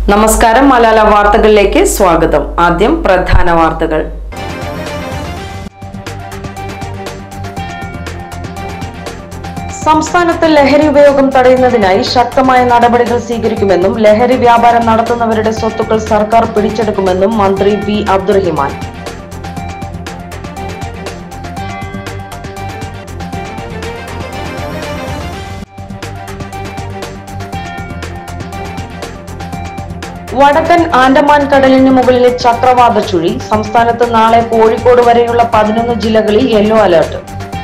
നമസ്കാരം മലാല വാർത്തകളിലേക്ക് സ്വാഗതം ആദ്യം പ്രധാന വാർത്തകൾ സംസ്ഥാനത്ത് ലഹരി ഉപയോഗം തടയുന്നതിനായി ശക്തമായ നടപടികൾ സ്വീകരിക്കുമെന്നും ലഹരി വ്യാപാരം നടത്തുന്നവരുടെ സ്വത്തുക്കൾ സർക്കാർ പിടിച്ചെടുക്കുമെന്നും മന്ത്രി വി അബ്ദുറഹിമാൻ വടക്കൻ ആൻഡമാൻ കടലിന് മുകളിലെ ചക്രവാത ചുഴി സംസ്ഥാനത്ത് നാളെ കോഴിക്കോട് വരെയുള്ള പതിനൊന്ന് ജില്ലകളിൽ yellow alert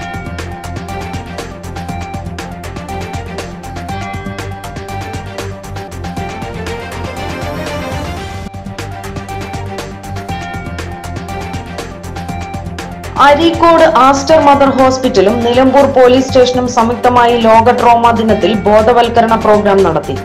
Areekode Aster Mother ഹോസ്പിറ്റലും നിലമ്പൂർ പോലീസ് സ്റ്റേഷനും സംയുക്തമായി ലോക ട്രോമ ദിനത്തിൽ ബോധവൽക്കരണ പ്രോഗ്രാം നടത്തി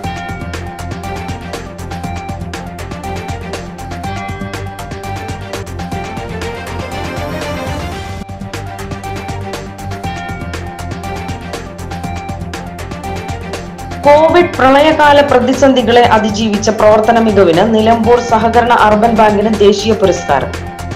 കോവിഡ് പ്രളയകാല പ്രതിസന്ധികളെ അതിജീവിച്ച പ്രവർത്തന മികവിന് നിലമ്പൂർ സഹകരണ അർബൻ ബാങ്കിന് ദേശീയ പുരസ്കാരം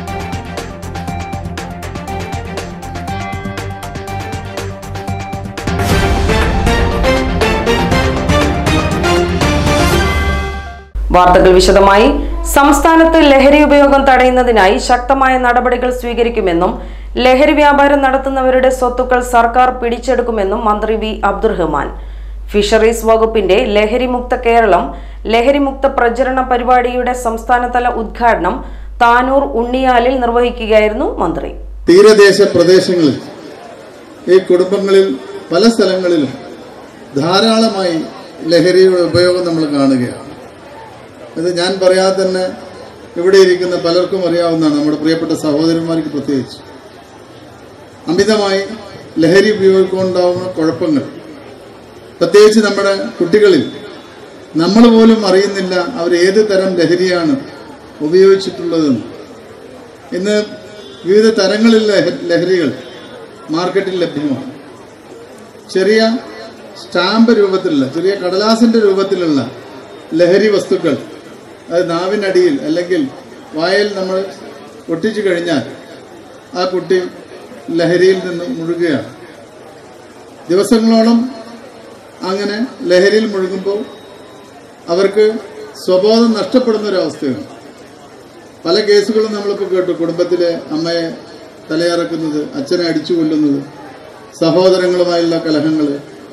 വാർത്തകൾ വിശദമായി സംസ്ഥാനത്ത് ലഹരി ഉപയോഗം തടയുന്നതിനായി ശക്തമായ നടപടികൾ സ്വീകരിക്കുമെന്നും ലഹരി വ്യാപാരം നടത്തുന്നവരുടെ സ്വത്തുക്കൾ സർക്കാർ പിടിച്ചെടുക്കുമെന്നും മന്ത്രി വി അബ്ദുറഹ്മാൻ ഫിഷറീസ് വകുപ്പിന്റെ ലഹരിമുക്ത കേരളം ലഹരിമുക്ത പ്രചരണ പരിപാടിയുടെ സംസ്ഥാനതല ഉദ്ഘാടനം താനൂർ ഉണ്ണിയാലിൽ നിർവഹിക്കുകയായിരുന്നു മന്ത്രി തീരദേശ പ്രദേശങ്ങളിൽ ഈ കുടുംബങ്ങളിൽ പല സ്ഥലങ്ങളിലും ധാരാളമായി ലഹരിയുടെ ഉപയോഗം നമ്മൾ കാണുകയാണ് ഇത് ഞാൻ പറയാതെ തന്നെ ഇവിടെ ഇരിക്കുന്ന പലർക്കും അറിയാവുന്നതാണ് നമ്മുടെ പ്രിയപ്പെട്ട സഹോദരന്മാർക്ക് പ്രത്യേകിച്ച് അമിതമായി ലഹരി ഉപയോഗിക്കൊണ്ടാവുന്ന കുഴപ്പങ്ങൾ പ്രത്യേകിച്ച് നമ്മുടെ കുട്ടികളിൽ നമ്മൾ പോലും അറിയുന്നില്ല അവർ ഏത് തരം ലഹരിയാണ് ഉപയോഗിച്ചിട്ടുള്ളതെന്ന് ഇന്ന് വിവിധ തരങ്ങളിൽ ലഹ- ലഹരികൾ മാർക്കറ്റിൽ ലഭ്യമാണ് ചെറിയ സ്റ്റാമ്പ് രൂപത്തിലുള്ള ചെറിയ കടലാസിന്റെ രൂപത്തിലുള്ള ലഹരി വസ്തുക്കൾ അത് നാവിനടിയിൽ അല്ലെങ്കിൽ വായിൽ നമ്മൾ ഒട്ടിച്ചു കഴിഞ്ഞാൽ ആ കുട്ടി ലഹരിയിൽ നിന്ന് മുഴുകുകയാണ് ദിവസങ്ങളോളം അങ്ങനെ ലഹരിയിൽ മുഴുകുമ്പോൾ അവർക്ക് സ്വബോധം നഷ്ടപ്പെടുന്ന ഒരു അവസ്ഥയാണ് പല കേസുകളും നമ്മളിപ്പോൾ കേട്ടു കുടുംബത്തിലെ അമ്മയെ തലയിറക്കുന്നത് അച്ഛനെ അടിച്ചു കൊല്ലുന്നത് സഹോദരങ്ങളുമായുള്ള കലഹങ്ങൾ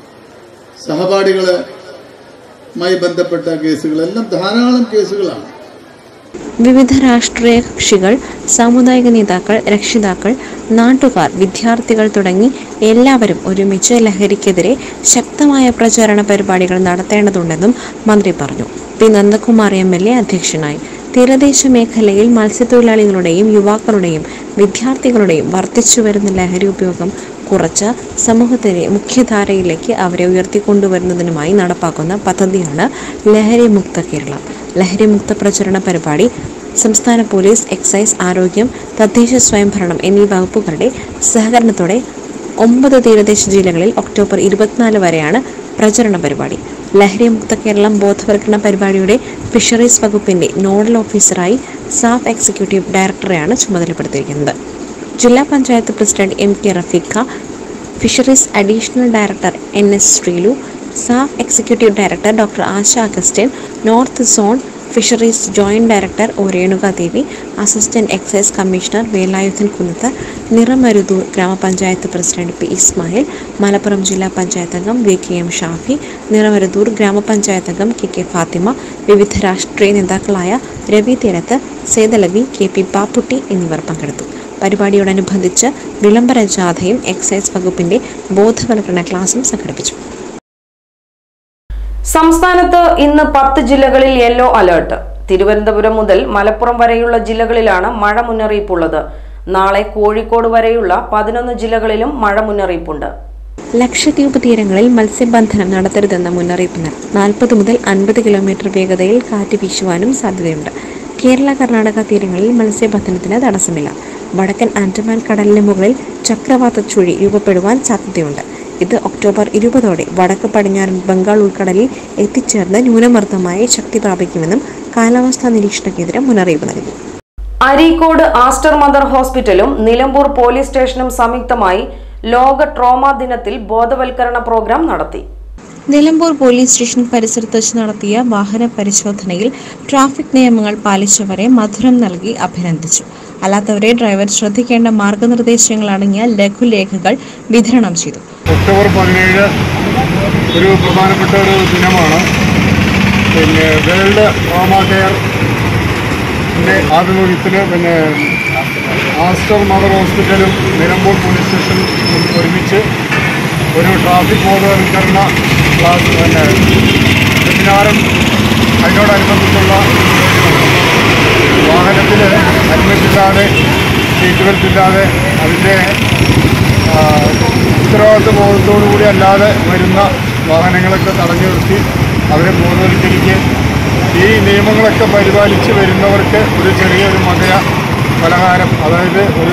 സഹപാഠികളുമായി ബന്ധപ്പെട്ട കേസുകളെല്ലാം ധാരാളം കേസുകളാണ് വിവിധ രാഷ്ട്രീയ കക്ഷികൾ സാമുദായിക നേതാക്കൾ രക്ഷിതാക്കൾ നാട്ടുകാർ വിദ്യാർത്ഥികൾ തുടങ്ങി എല്ലാവരും ഒരുമിച്ച് ലഹരിക്കെതിരെ ശക്തമായ പ്രചാരണ പരിപാടികൾ നടത്തേണ്ടതുണ്ടെന്നും മന്ത്രി പറഞ്ഞു P Nandakumar M L A അധ്യക്ഷനായി തീരദേശ മേഖലയിൽ മത്സ്യത്തൊഴിലാളികളുടെയും യുവാക്കളുടെയും വിദ്യാർത്ഥികളുടെയും വർദ്ധിച്ചുവരുന്ന ലഹരി ഉപയോഗം കുറച്ച് സമൂഹത്തിലെ മുഖ്യധാരയിലേക്ക് അവരെ ഉയർത്തിക്കൊണ്ടുവരുന്നതിനുമായി നടപ്പാക്കുന്ന പദ്ധതിയാണ് ലഹരി മുക്ത കേരളം ലഹരി മുക്ത പ്രചരണ പരിപാടി സംസ്ഥാന പോലീസ് എക്സൈസ് ആരോഗ്യം തദ്ദേശ സ്വയംഭരണം എന്നീ വകുപ്പുകളുടെ സഹകരണത്തോടെ ഒമ്പത് തീരദേശ ജില്ലകളിൽ ഒക്ടോബർ ഇരുപത്തിനാല് വരെയാണ് പ്രചരണ പരിപാടി ലഹരി മുക്ത കേരളം ബോധവൽക്കരണ പരിപാടിയുടെ ഫിഷറീസ് വകുപ്പിന്റെ നോഡൽ ഓഫീസറായി സാഫ് എക്സിക്യൂട്ടീവ് ഡയറക്ടറെയാണ് ചുമതലപ്പെടുത്തിയിരിക്കുന്നത് ജില്ലാ panchayat president M K Rafeeqa fisheries additional director N S Sreelu SAF executive director doctor Asha Augustine north zone fisheries joint director O Renukadevi assistant excise commissioner Velayudhan Kunnath Niramaruthur ഗ്രാമപഞ്ചായത്ത് പ്രസിഡന്റ് പി ഇസ്മായിൽ മലപ്പുറം ജില്ലാ പഞ്ചായത്ത് അംഗം V K M Shafi Niramaruthur ഗ്രാമപഞ്ചായത്ത് അംഗം കെ കെ ഫാത്തിമ വിവിധ രാഷ്ട്രീയ നേതാക്കളായ രവി തീരത്ത് സേതലവി കെ പി പാപ്പുട്ടി എന്നിവർ പങ്കെടുത്തു പരിപാടിയോടനുബന്ധിച്ച് വിളംബര ജാഥയും എക്സൈസ് വകുപ്പിന്റെ ബോധവൽക്കരണ ക്ലാസും സംഘടിപ്പിച്ചു സംസ്ഥാനത്ത് ഇന്ന് പത്ത് ജില്ലകളിൽ യെല്ലോ അലേർട്ട് തിരുവനന്തപുരം മുതൽ മലപ്പുറം വരെയുള്ള ജില്ലകളിലാണ് മഴ മുന്നറിയിപ്പുള്ളത് നാളെ കോഴിക്കോട് വരെയുള്ള പതിനൊന്ന് ജില്ലകളിലും മഴ മുന്നറിയിപ്പുണ്ട് ലക്ഷദ്വീപ് തീരങ്ങളിൽ മത്സ്യബന്ധനം നടത്തരുതെന്ന മുന്നറിയിപ്പ് നൽകി നാൽപ്പത് മുതൽ അൻപത് കിലോമീറ്റർ വേഗതയിൽ കാറ്റ് വീശുവാനും സാധ്യതയുണ്ട് കേരള കർണാടക തീരങ്ങളിൽ മത്സ്യബന്ധനത്തിന് തടസ്സമില്ല വടക്കൻ ആൻഡമാൻ കടലിന് മുകളിൽ ചക്രവാത ചുഴി രൂപപ്പെടുവാൻ സാധ്യതയുണ്ട് ഇത് ഒക്ടോബർ ഇരുപതോടെ വടക്ക് പടിഞ്ഞാറൻ ബംഗാൾ ഉൾക്കടലിൽ എത്തിച്ചേർന്ന് ന്യൂനമർദ്ദമായി ശക്തി പ്രാപിക്കുമെന്നും കാലാവസ്ഥാ നിരീക്ഷണ കേന്ദ്രം മുന്നറിയിപ്പ് നൽകി അരീക്കോട് ആസ്റ്റർ മദർ ഹോസ്പിറ്റലും നിലമ്പൂർ പോലീസ് സ്റ്റേഷനും സംയുക്തമായി ലോക ട്രോമ ദിനത്തിൽ ബോധവൽക്കരണ പ്രോഗ്രാം നടത്തി നിലമ്പൂർ പോലീസ് സ്റ്റേഷൻ പരിസരത്ത് വെച്ച് നടത്തിയ വാഹന പരിശോധനയിൽ ട്രാഫിക് നിയമങ്ങൾ പാലിച്ചവരെ മധുരം നൽകി അഭിനന്ദിച്ചു അല്ലാത്തവരെ ഡ്രൈവർ ശ്രദ്ധിക്കേണ്ട മാർഗനിർദ്ദേശങ്ങൾ അടങ്ങിയ ലഘുലേഖകൾ വിതരണം ചെയ്തു ഒക്ടോബർ പതിനേഴ് ഒരു പ്രധാനപ്പെട്ട ഒരു ദിനമാണ് പിന്നെ വേൾഡ് ട്രോമ കെയറിൻ്റെ ആഭിമുഖ്യത്തിൽ പിന്നെ ആസ്റ്റർ മദർ ഹോസ്പിറ്റലും നിലമ്പൂർ പോലീസ് സ്റ്റേഷനും ഒരുമിച്ച് ഒരു ട്രാഫിക് ബോധവൽക്കരണ ക്ലാസ് പിന്നെ സെമിനാറും അതിനോടനുബന്ധിച്ചുള്ള വാഹനത്തിൽ ഹെൽമെറ്റ് ഇല്ലാതെ സീറ്റ് ബെൽറ്റ് ഇല്ലാതെ അതിൻ്റെ ആ, ഉത്തരവാദിത്വ ബോധത്തോടുകൂടി അല്ലാതെ വരുന്ന വാഹനങ്ങളൊക്കെ തടഞ്ഞു നിർത്തി അവരെ ബോധവൽക്കരിക്കുകയും ഈ നിയമങ്ങളൊക്കെ പരിപാലിച്ച് വരുന്നവർക്ക് ഒരു ചെറിയൊരു മധുര പലഹാരം അതായത് ഒരു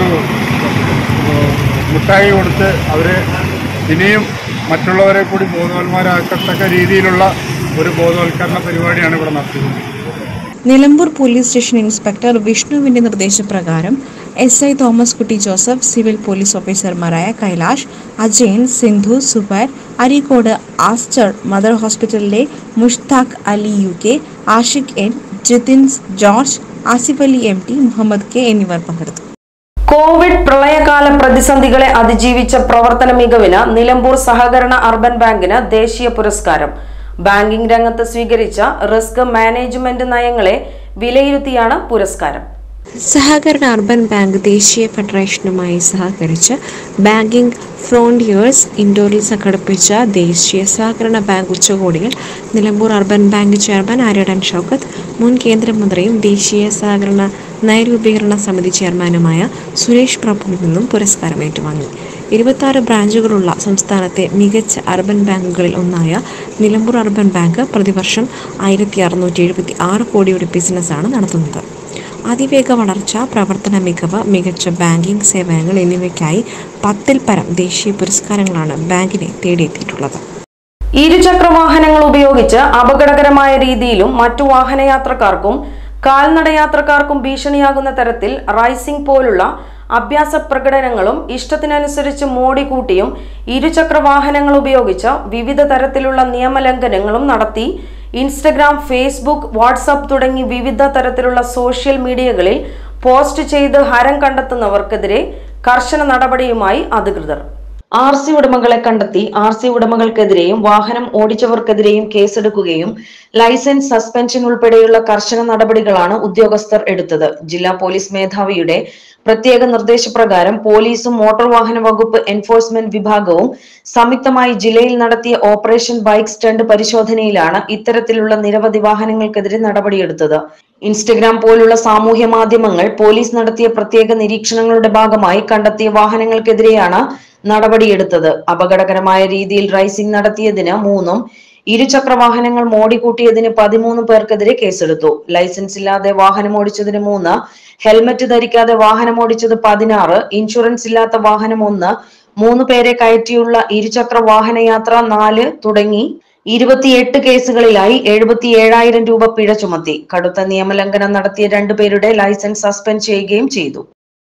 ആ, മിഠായി കൊടുത്ത് അവരെ ഇനിയും മറ്റുള്ളവരെ കൂടി ബോധവാന്മാരാക്കത്തക്ക രീതിയിലുള്ള ഒരു ബോധവൽക്കരണ പരിപാടിയാണ് ഇവിടെ നടത്തിയത് നിലമ്പൂർ പോലീസ് സ്റ്റേഷൻ ഇൻസ്പെക്ടർ വിഷ്ണുവിന്റെ നിർദ്ദേശപ്രകാരം S I Thomas Kutty Joseph civil police ഓഫീസർമാരായ കൈലാഷ് അജയൻ സിന്ധു സുബൈർ അരീക്കോട് ആസ്റ്റർ മദർ ഹോസ്പിറ്റലിലെ Mushtaq Ali U K Ashiq N Jithin George Asif Ali M T Muhammad K എന്നിവർ പങ്കെടുത്തു കോവിഡ് പ്രളയകാല പ്രതിസന്ധികളെ അതിജീവിച്ച പ്രവർത്തന മികവിന് നിലമ്പൂർ സഹകരണ അർബൻ ബാങ്കിന് ദേശീയ പുരസ്കാരം ബാങ്കിംഗ് രംഗത്ത് സ്വീകരിച്ച റിസ്ക് മാനേജ്മെന്റ് നയങ്ങളെ വിലയിരുത്തിയാണ് പുരസ്കാരം സഹകരണ അർബൻ ബാങ്ക് ദേശീയ ഫെഡറേഷനുമായി സഹകരിച്ച് ബാങ്കിംഗ് ഫ്രോണ്ടിയേഴ്സ് ഇൻഡോറിൽ സംഘടിപ്പിച്ച ദേശീയ സഹകരണ ബാങ്ക് ഉച്ചകോടിയിൽ Nilambur urban bank chairman Aryadan Shoukath മുൻ കേന്ദ്രമന്ത്രിയും ദേശീയ സഹകരണ നയരൂപീകരണ സമിതി ചെയർമാനുമായ സുരേഷ് പ്രഭുവിൽ നിന്നും പുരസ്കാരം ഏറ്റുവാങ്ങി ഇരുപത്തി ബ്രാഞ്ചുകളുള്ള സംസ്ഥാനത്തെ മികച്ച അർബൻ ബാങ്കുകളിൽ ഒന്നായ നിലമ്പൂർ അർബൻ ബാങ്ക് പ്രതിവർഷം ആയിരത്തി അറുന്നൂറ്റി എഴുപത്തി ആറ് കോടിയുടെ ബിസിനസ്സാണ് നടത്തുന്നത് അതിവേഗ വളർച്ച പ്രവർത്തന മികവ് മികച്ച ബാങ്കിംഗ് സേവനങ്ങൾ എന്നിവയ്ക്കായി പത്തിൽ പരം ദേശീയ പുരസ്കാരങ്ങളാണ് ബാങ്കിനെ തേടിയെത്തിയിട്ടുള്ളത് ഇരുചക്ര വാഹനങ്ങൾ ഉപയോഗിച്ച് അപകടകരമായ രീതിയിലും മറ്റു വാഹനയാത്രക്കാർക്കും കാൽനടയാത്രക്കാർക്കും ഭീഷണിയാകുന്ന തരത്തിൽ റൈസിംഗ് പോലുള്ള അഭ്യാസ പ്രകടനങ്ങളും ഇഷ്ടത്തിനനുസരിച്ച് മോടി കൂട്ടിയും ഇരുചക്ര വാഹനങ്ങൾ ഉപയോഗിച്ച് വിവിധ തരത്തിലുള്ള നിയമലംഘനങ്ങളും നടത്തി ഇൻസ്റ്റഗ്രാം ഫേസ്ബുക്ക് വാട്സപ്പ് തുടങ്ങി വിവിധ തരത്തിലുള്ള സോഷ്യൽ മീഡിയകളിൽ പോസ്റ്റ് ചെയ്ത് ഹരം കണ്ടെത്തുന്നവർക്കെതിരെ കർശന നടപടിയുമായി അധികൃതർ ആർ സി ഉടമകളെ കണ്ടെത്തി ആർ സി ഉടമകൾക്കെതിരെയും വാഹനം ഓടിച്ചവർക്കെതിരെയും കേസെടുക്കുകയും ലൈസൻസ് സസ്പെൻഷൻ ഉൾപ്പെടെയുള്ള കർശന നടപടികളാണ് ഉദ്യോഗസ്ഥർ എടുത്തത് ജില്ലാ പോലീസ് മേധാവിയുടെ പ്രത്യേക നിർദ്ദേശപ്രകാരം പോലീസും മോട്ടോർ വാഹന വകുപ്പ് എൻഫോഴ്സ്മെന്റ് വിഭാഗവും സംയുക്തമായി ജില്ലയിൽ നടത്തിയ ഓപ്പറേഷൻ ബൈക്ക് സ്റ്റണ്ട് പരിശോധനയിലാണ് ഇത്തരത്തിലുള്ള നിരവധി വാഹനങ്ങൾക്കെതിരെ നടപടിയെടുത്തത് ഇൻസ്റ്റഗ്രാം പോലുള്ള സാമൂഹ്യ മാധ്യമങ്ങൾ പോലീസ് നടത്തിയ പ്രത്യേക നിരീക്ഷണങ്ങളുടെ ഭാഗമായി കണ്ടെത്തിയ വാഹനങ്ങൾക്കെതിരെയാണ് നടപടിയെടുത്തത് അപകടകരമായ രീതിയിൽ റൈസിംഗ് നടത്തിയതിന് മൂന്നും ഇരുചക്ര വാഹനങ്ങൾ മോടിക്കൂട്ടിയതിന് പതിമൂന്ന് പേർക്കെതിരെ കേസെടുത്തു ലൈസൻസ് ഇല്ലാതെ വാഹനം ഓടിച്ചതിന് മൂന്ന് ഹെൽമറ്റ് ധരിക്കാതെ വാഹനം ഓടിച്ചത് പതിനാറ് ഇൻഷുറൻസ് ഇല്ലാത്ത വാഹനം ഒന്ന് മൂന്ന് പേരെ കയറ്റിയുള്ള ഇരുചക്ര വാഹനയാത്ര നാല് തുടങ്ങി ഇരുപത്തിയെട്ട് കേസുകളിലായി എഴുപത്തി ഏഴായിരം രൂപ പിഴ ചുമത്തി കടുത്ത നിയമലംഘനം നടത്തിയ രണ്ടുപേരുടെ ലൈസൻസ് സസ്പെൻഡ് ചെയ്യുകയും ചെയ്തു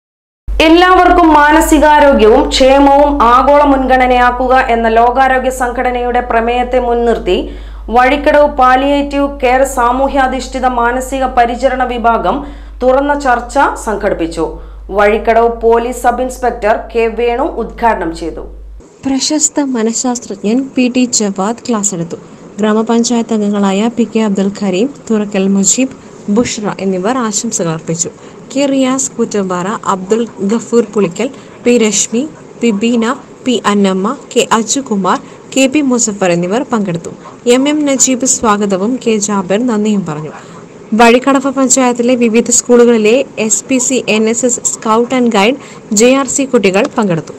എല്ലാവർക്കും മാനസികാരോഗ്യവും ക്ഷേമവും ആഗോള മുൻഗണനയാക്കുക എന്ന ലോകാരോഗ്യ സംഘടനയുടെ പ്രമേയത്തെ മുൻനിർത്തി വഴിക്കടവ് പാലിയേറ്റീവ് കെയർ സാമൂഹ്യാധിഷ്ഠിത മാനസിക പരിചരണ വിഭാഗം തുറന്ന ചർച്ച സംഘടിപ്പിച്ചു Vazhikkadavu police sub inspector K Venu ഉദ്ഘാടനം ചെയ്തു പ്രശസ്ത മനഃശാസ്ത്രജ്ഞൻ പി ടി ജവാദ് ക്ലാസ് എടുത്തു ഗ്രാമപഞ്ചായത്ത് അംഗങ്ങളായ പി കെ അബ്ദുൽ കരീം തുറക്കൽ മുജീബ് ബുഷ്റ എന്നിവർ ആശംസകൾ അർപ്പിച്ചു K Riyas Koottampara Abdul Gafoor Pulikkal P Reshmi P Beena P Annamma K Ajukumar K P Muzafar എന്നിവർ പങ്കെടുത്തു എം എം നജീബ് സ്വാഗതവും കെ ജാബിർ നന്ദിയും പറഞ്ഞു വഴിക്കടവ് പഞ്ചായത്തിലെ വിവിധ സ്കൂളുകളിലെ S P C N S S scout and guide J R C കുട്ടികൾ പങ്കെടുത്തു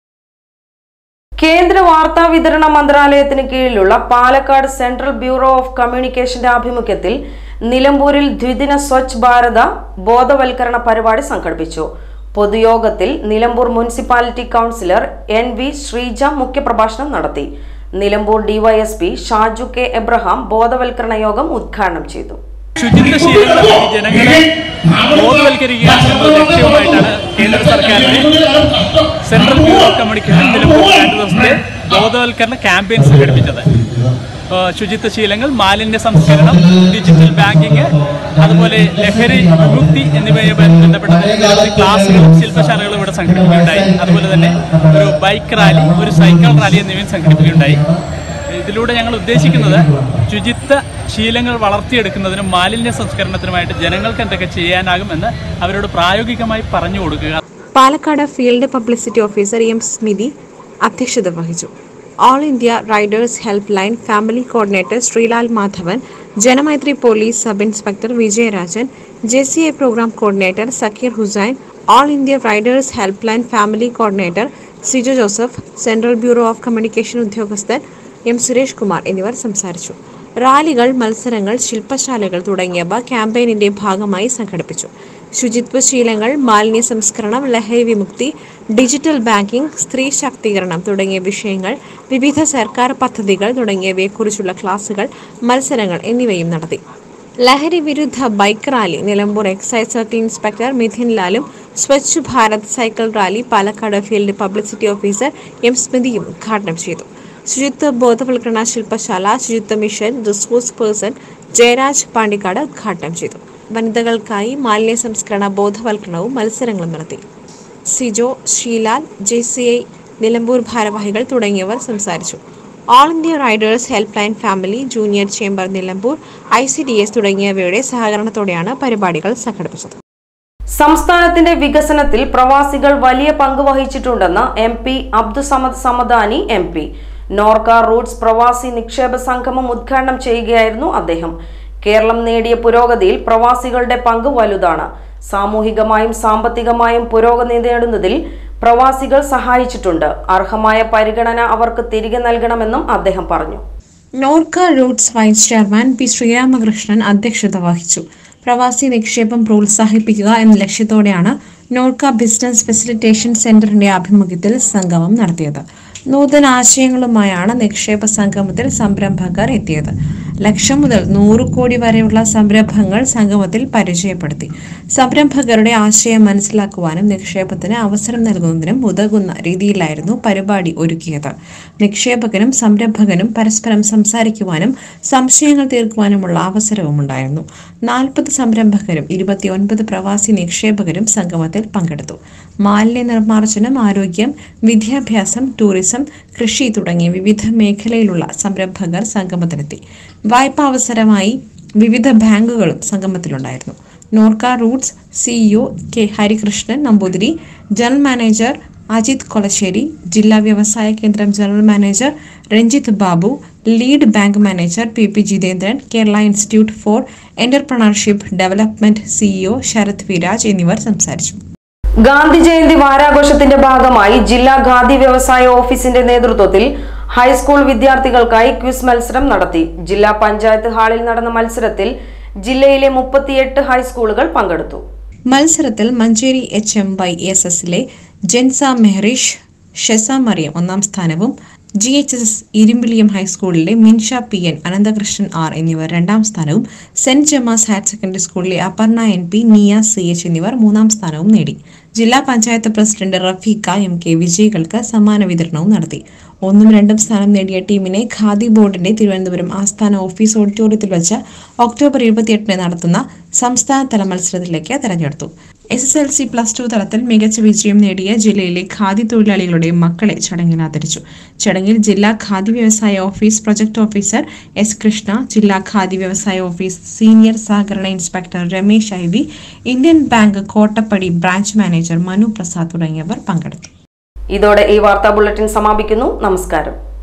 കേന്ദ്ര വാർത്താ വിതരണ മന്ത്രാലയത്തിന് കീഴിലുള്ള പാലക്കാട് സെൻട്രൽ ബ്യൂറോ ഓഫ് കമ്മ്യൂണിക്കേഷന്റെ ആഭിമുഖ്യത്തിൽ നിലമ്പൂരിൽ ദ്വിദിന സ്വച്ഛ് ഭാരത ബോധവൽക്കരണ പരിപാടി സംഘടിപ്പിച്ചു പൊതുയോഗത്തിൽ നിലമ്പൂർ municipality councillor N V Sreeja മുഖ്യപ്രഭാഷണം നടത്തി Nilambur DYSP Shaju K Abraham ബോധവൽക്കരണ യോഗം ഉദ്ഘാടനം ചെയ്തു ശുചിത്വ ശീലങ്ങൾ ജനങ്ങളെ ബോധവൽക്കരിക്കുക എന്ന ലക്ഷ്യവുമായിട്ടാണ് കേന്ദ്ര സർക്കാരിന്റെ central bureau of communication Nilambur രണ്ട് ദിവസത്തെ ബോധവൽക്കരണ ക്യാമ്പയിൻ സംഘടിപ്പിച്ചത് ആ, ശുചിത്വ ശീലങ്ങൾ മാലിന്യ സംസ്കരണം ഡിജിറ്റൽ ബാങ്കിങ് അതുപോലെ ലഹരി വിമുക്തി എന്നിവയുമായി ബന്ധപ്പെട്ട നിരവധി ക്ലാസുകളും ശില്പശാലകളും ഇവിടെ സംഘടിപ്പിക്കുകയുണ്ടായി അതുപോലെ തന്നെ ഒരു ബൈക്ക് റാലി ഒരു സൈക്കിൾ റാലി എന്നിവയും സംഘടിപ്പിക്കുകയുണ്ടായി ഇതിലൂടെ ഞങ്ങൾ ഉദ്ദേശിക്കുന്നത് ശുചിത്വ ശീലങ്ങൾ വളർത്തിയെടുക്കുന്നതിനും മാലിന്യ സംസ്കരണത്തിനുമായിട്ട് ജനങ്ങൾക്ക് എന്തൊക്കെ ചെയ്യാനാകും എന്ന് അവരോട് പ്രായോഗികമായി പറഞ്ഞു കൊടുക്കുക Palakkad field publicity officer M Smithi അധ്യക്ഷത വഹിച്ചു all India riders helpline family coordinator Sreelal Madhavan Janamaithri police sub inspector Vijayarajan J C I program coordinator Zakir Hussain all India riders helpline family coordinator Sijo Joseph central bureau of communication ഉദ്യോഗസ്ഥൻ M Suresh Kumar എന്നിവർ സംസാരിച്ചു റാലികൾ മത്സരങ്ങൾ ശില്പശാലകൾ തുടങ്ങിയവ ക്യാമ്പയിനിന്റെ ഭാഗമായി സംഘടിപ്പിച്ചു ശുചിത്വ ശീലങ്ങൾ മാലിന്യ സംസ്കരണം ലഹരി വിമുക്തി ഡിജിറ്റൽ ബാങ്കിംഗ് സ്ത്രീ ശാക്തീകരണം തുടങ്ങിയ വിഷയങ്ങൾ വിവിധ സർക്കാർ പദ്ധതികൾ തുടങ്ങിയവയെക്കുറിച്ചുള്ള ക്ലാസുകൾ മത്സരങ്ങൾ എന്നിവയും നടത്തി ലഹരി വിരുദ്ധ bike rally Nilambur excise circle inspector Mithin ലാലും Swachh Bharat cycle rally Palakkad field publicity officer M സ്മിതിയും ഉദ്ഘാടനം ചെയ്തു ശുചിത്വ ബോധവൽക്കരണ ശില്പശാല ശുചിത്വ mission resource person Jayaraj Pandikkad ഉദ്ഘാടനം ചെയ്തു വനിതകൾക്കായി മാലിന്യ സംസ്കരണ ബോധവൽക്കരണവും മത്സരങ്ങളും നടത്തി Sijo Sheelal J C I Nilambur ഭാരവാഹികൾ തുടങ്ങിയവർ സംസാരിച്ചു all India riders helpline family junior chamber Nilambur I C D S തുടങ്ങിയവയുടെ സഹകരണത്തോടെയാണ് പരിപാടികൾ സംഘടിപ്പിച്ചത് സംസ്ഥാനത്തിന്റെ വികസനത്തിൽ പ്രവാസികൾ വലിയ പങ്ക് വഹിച്ചിട്ടുണ്ടെന്ന് M P Abdussamad Samadani M P Norka roots പ്രവാസി നിക്ഷേപ സംഗമം ഉദ്ഘാടനം ചെയ്യുകയായിരുന്നു അദ്ദേഹം കേരളം നേടിയ പുരോഗതിയിൽ പ്രവാസികളുടെ പങ്ക് വലുതാണ് സാമൂഹികമായും സാമ്പത്തികമായും പുരോഗതി നേടുന്നതിൽ പ്രവാസികൾ സഹായിച്ചിട്ടുണ്ട് അർഹമായ പരിഗണന അവർക്ക് തിരികെ നൽകണമെന്നും അദ്ദേഹം പറഞ്ഞു Norka roots vice chairman P Sreeramakrishnan അധ്യക്ഷത വഹിച്ചു പ്രവാസി നിക്ഷേപം പ്രോത്സാഹിപ്പിക്കുക എന്ന ലക്ഷ്യത്തോടെയാണ് നോർക്ക ബിസിനസ് ഫെസിലിറ്റേഷൻ സെന്ററിന്റെ ആഭിമുഖ്യത്തിൽ സംഗമം നടത്തിയത് നൂതന ആശയങ്ങളുമായാണ് നിക്ഷേപ സംഗമത്തിൽ സംരംഭകർ എത്തിയത് ലക്ഷം മുതൽ നൂറ് കോടി വരെയുള്ള സംരംഭങ്ങൾ സംഗമത്തിൽ പരിചയപ്പെടുത്തി സംരംഭകരുടെ ആശയം മനസ്സിലാക്കുവാനും നിക്ഷേപത്തിന് അവസരം നൽകുന്നതിനും ഉതകുന്ന രീതിയിലായിരുന്നു പരിപാടി ഒരുക്കിയത് നിക്ഷേപകനും സംരംഭകനും പരസ്പരം സംസാരിക്കുവാനും സംശയങ്ങൾ തീർക്കുവാനുമുള്ള അവസരവും ഉണ്ടായിരുന്നു നാൽപ്പത് സംരംഭകരും ഇരുപത്തിയൊൻപത് പ്രവാസി നിക്ഷേപകരും സംഗമത്തിൽ പങ്കെടുത്തു മാലിന്യ നിർമ്മാർജ്ജനം ആരോഗ്യം വിദ്യാഭ്യാസം ടൂറിസം കൃഷി തുടങ്ങിയ വിവിധ മേഖലയിലുള്ള സംരംഭകർ സംഗമത്തിലെത്തി വായ്പാ അവസരമായി വിവിധ ബാങ്കുകളും സംഗമത്തിലുണ്ടായിരുന്നു Norka roots CEO K Harikrishnan Namboothiri general manager Ajith Kolassery ജില്ലാ വ്യവസായ കേന്ദ്രം general manager Ranjith Babu lead bank manager P P Jithendran Kerala institute for entrepreneurship development CEO Sarath Viraj എന്നിവർ സംസാരിച്ചു ഗാന്ധി ജയന്തി വാരാഘോഷത്തിന്റെ ഭാഗമായി ജില്ലാ ഖാദി വ്യവസായ ഓഫീസിന്റെ നേതൃത്വത്തിൽ ഹൈസ്കൂൾ വിദ്യാർത്ഥികൾക്കായി ക്വിസ് മത്സരം നടത്തി ജില്ലാ പഞ്ചായത്ത് ഹാളിൽ നടന്ന മത്സരത്തിൽ ജില്ലയിലെ മുപ്പത്തിയെട്ട് ഹൈസ്കൂളുകൾ പങ്കെടുത്തു മത്സരത്തിൽ Manjeri H M Y S എസിലെ ജെൻസ മെഹ്റിഷ് ഷെസ മറിയം ഒന്നാം സ്ഥാനവും ജി എച്ച് എസ് ഇരുമ്പിളിയം ഹൈസ്കൂളിലെ Minsha P N Ananthakrishnan R എന്നിവർ രണ്ടാം സ്ഥാനവും സെന്റ് ജമാസ് ഹയർ സെക്കൻഡറി സ്കൂളിലെ Aparna N P Niya C H എന്നിവർ മൂന്നാം സ്ഥാനവും നേടി ജില്ലാ panchayat president Rafeeqa M K വിജയികൾക്ക് സമ്മാന വിതരണവും നടത്തി ഒന്നും രണ്ടും സ്ഥാനം നേടിയ ടീമിനെ ഖാദി ബോർഡിന്റെ തിരുവനന്തപുരം ആസ്ഥാന ഓഫീസ് ഓഡിറ്റോറിയത്തിൽ വെച്ച് ഒക്ടോബർ ഇരുപത്തിയെട്ടിന് നടത്തുന്ന സംസ്ഥാനതല മത്സരത്തിലേക്ക് തെരഞ്ഞെടുത്തു S S L C plus two തലത്തിൽ മികച്ച വിജയം നേടിയ ജില്ലയിലെ ഖാദി തൊഴിലാളികളുടെ മക്കളെ ചടങ്ങിൽ ആദരിച്ചു ചടങ്ങിൽ ജില്ലാ ഖാദി വ്യവസായ office project officer S Krishna ജില്ലാ ഖാദി വ്യവസായ ഓഫീസ് സീനിയർ സഹകരണ inspector Ramesh I V Indian bank Kottappadi branch manager Manu Prasad തുടങ്ങിയവർ പങ്കെടുത്തു ഇതോടെ ഈ വാർത്താ ബുള്ളറ്റിൻ സമാപിക്കുന്നു നമസ്കാരം